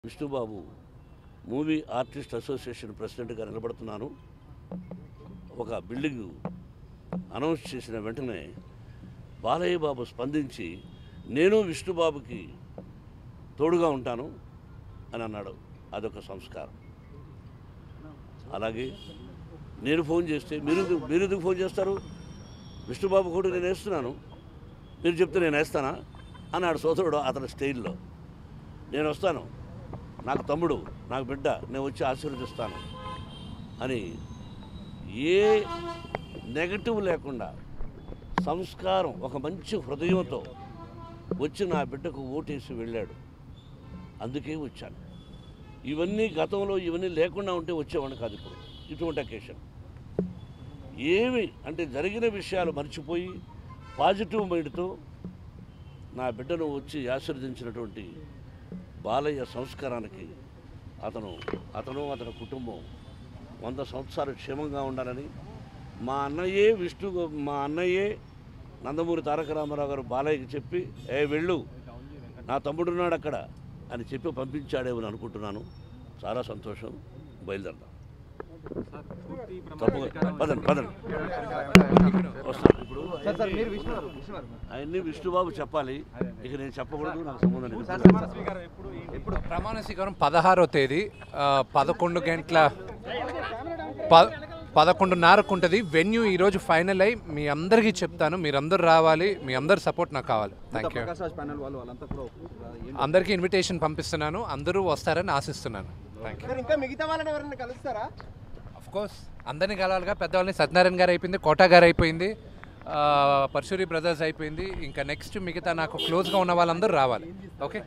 Vishnubabu movie artist association ప్రెసిడెంట్గా నిలబడుతున్నాను ఒక building announce చేసిన వెంటనే బాలయ్య బాబు స్పందించి నేను విష్ణుబాబుకి తోడుగా ఉంటాను అని అన్నాడు అదొక సంస్కారం అలాగే నేను ఫోన్ చేస్తే మీరు ఎందుకు- మీరు ఎందుకు ఫోన్ చేస్తారు విష్ణుబాబు కూడా నేను వేస్తున్నాను మీరు చెప్తే నేను వేస్తానా అన్నాడు సోదరుడు అతని స్టైల్లో నేను వస్తాను నాకు తమ్ముడు నాకు బిడ్డ నేను వచ్చి ఆశీర్వదిస్తాను అని ఏ నెగటివ్ లేకుండా సంస్కారం ఒక మంచి హృదయంతో వచ్చి నా బిడ్డకు ఓటేసి వెళ్ళాడు అందుకే వచ్చాను ఇవన్నీ గతంలో ఇవన్నీ లేకుండా ఉంటే వచ్చేవాడిని కాదు ఇప్పుడు ఇటువంటి అకేషన్ ఏమి అంటే జరిగిన విషయాలు మర్చిపోయి పాజిటివ్ మైండ్తో నా బిడ్డను వచ్చి ఆశీర్వదించినటువంటి బాలయ్య సంస్కారానికి అతను అతను అతని కుటుంబం వంద సంవత్సరాలు క్షేమంగా ఉండాలని మా అన్నయ్యే విష్ణు మా అన్నయ్యే నందమూరి తారక రామారావు గారు బాలయ్యకి చెప్పి ఏ వెళ్ళు నా తమ్ముడున్నాడు అక్కడ అని చెప్పి పంపించాడేమని అనుకుంటున్నాను చాలా సంతోషం బయలుదేరదాం తప్పకుండా పదండి పదండి వస్తాను ఇప్పుడు ఆయన్ని విష్ణుబాబు చెప్పాలి ఇక నేను చెప్పకూడదు నాకు సంబంధం లేదు ఇప్పుడు ప్రమాణ స్వీకారం పదహారో తేదీ ఆ, పదకొండు గంటల ప పదకొండున్నరకు ఉంటుంది వెన్యూ ఈరోజు ఫైనల్ అయ్యి మీ అందరికీ చెప్తాను మీరందరూ రావాలి మీ అందరు సపోర్ట్ నాకు కావాలి thank you Prakash Raj panel వాళ్ళు వాళ్ళంతా కూడా ఏంటి? అందరికీ ఇన్విటేషన్ పంపిస్తున్నాను అందరూ వస్తారని ఆశిస్తున్నాను థ్యాంక్ యూ సార్ ఇంకా మిగతా వాళ్ళని ఎవరైనా కలుస్తారా అఫ్ కోర్స్ అందరినీ కలవాలిగా పెద్దవాళ్ళని సత్యనారాయణ గారు అయిపోయింది కోటా గారు అయిపోయింది ఆ, పర్శూరి బ్రదర్స్ అయిపోయింది ఇంకా నెక్స్ట్ మిగతా నాకు క్లోజ్గా ఉన్న వాళ్ళందరూ రావాలి ఓకే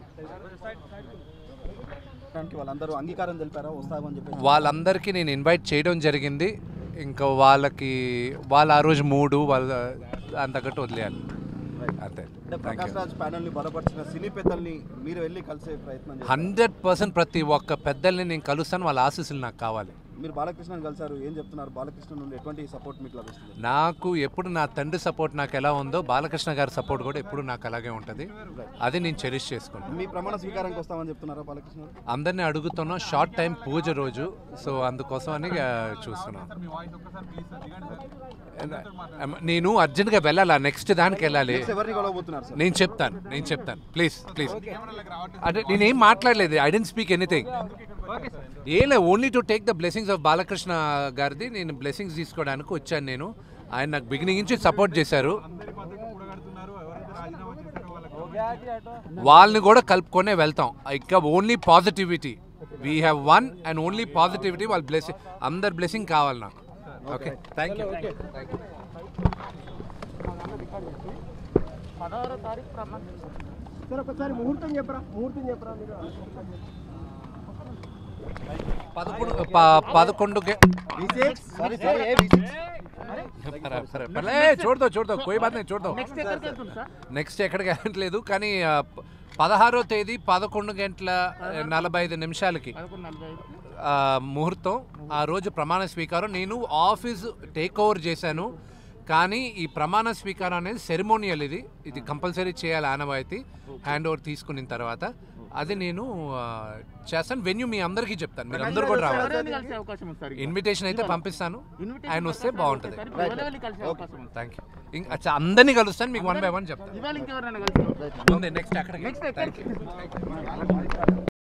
దానికి వాళ్ళందరూ అంగీకారం తెలిపారా వస్తామని చెప్పేసి వాళ్ళందరికీ నేను ఇన్వైట్ చేయడం జరిగింది ఇంకా వాళ్ళకి వాళ్ళ ఆ రోజు మూడు వాళ్ళ దాని తగ్గట్టు వదిలేయాలి అంతే అంటే ప్రకాష్ రాజ్ ప్యానల్ ని బలపరిచిన సినీ పెద్దల్ని మీరు వెళ్ళి కలిసే ప్రయత్నం చేస్తారు హండ్రెడ్ పర్సెంట్ ప్రతి ఒక్క పెద్దల్ని నేను కలుస్తాను వాళ్ళ ఆశీస్సులు నాకు కావాలి మీరు బాలకృష్ణని కలిసారు ఏం చెప్తున్నారు బాలకృష్ణ నుండి ఎటువంటి సపోర్ట్ మీకు లభిస్తుంది నాకు ఎప్పుడు నా తండ్రి సపోర్ట్ నాకు ఎలా ఉందో బాలకృష్ణ గారి సపోర్ట్ కూడా ఎప్పుడు నాకు అలాగే ఉంటుంది అది నేను చెరిష్ చేసుకుంటాను మీ ప్రమాణ స్వీకారానికి వస్తామని చెప్తున్నారా బాలకృష్ణ గారు? అందరినీ అడుగుతున్నాం షార్ట్ టైం పూజ రోజు సో అందుకోసం అని ఆ, చూస్తున్నాం నేను అర్జెంట్గా వెళ్ళాలా నెక్స్ట్ దానికి వెళ్ళాలి నెక్స్ట్ ఎవరిని కలవబోతున్నారు సార్ నేను చెప్తాను నేను చెప్తాను ప్లీజ్ ప్లీజ్ అంటే నేనేం మాట్లాడలేదు ఐ డెంట్ స్పీక్ ఎనీథింగ్ ఏం లేదు only to take the blessings of Balakrishna గారిది నేను బ్లెస్సింగ్స్ తీసుకోవడానికి వచ్చాను నేను ఆయన నాకు బిగినింగ్ నుంచి సపోర్ట్ చేశారు వాళ్ళని కూడా కలుపుకొనే వెళ్తాం ఇంకా only positivity we have one and only positivity వాళ్ళ బ్లెస్సింగ్ అందరి బ్లెస్సింగ్ కావాలి నాకు ఓకే థ్యాంక్ యూ సార్ ఒకసారి ముహూర్తం చెప్పరా ముహూర్తం చెప్పరా మీరు పదకొండు ప- పదకొండు గే- సారీ సారీ ఏ పర్లే, పర్లే, పర్లే, छोड़ दो छोड़ दो कोई बात नहीं छोड़ दो నెక్స్ట్ ఎక్కడికి వెళ్ళట్లేదు కానీ ఆ, ప- పదహారో తేదీ పదకొండు గంటల నలభై ఐదు నిమిషాలకి ఆ, ముహూర్తం ఆ రోజు ప్రమాణ స్వీకారం నేను ఆఫీస్ టేక్ ఓవర్ చేశాను కానీ ఈ ప్రమాణ స్వీకారం అనేది సెరిమోనియల్ ఇది ఇది కంపల్సరీ చేయాలి ఆనవాయితీ హ్యాండ్ ఓవర్ తీసుకున్న తర్వాత అది నేను ఆ, చేస్తాను వెన్యూ మీ అందరికీ చెప్తాను మీరు అందరూ కూడా రావాలి ఇన్విటేషన్ అయితే పంపిస్తాను ఆయన వస్తే బాగుంటుంది థ్యాంక్ యూ ఇంకా అచ్చా, అందరినీ కలుస్తాను మీకు వన్ బై వన్ చెప్తాను ఇవాళ ఇంకెవరైనా కలిసి ముందే నెక్స్ట్ అక్కడికి థ్యాంక్ యూ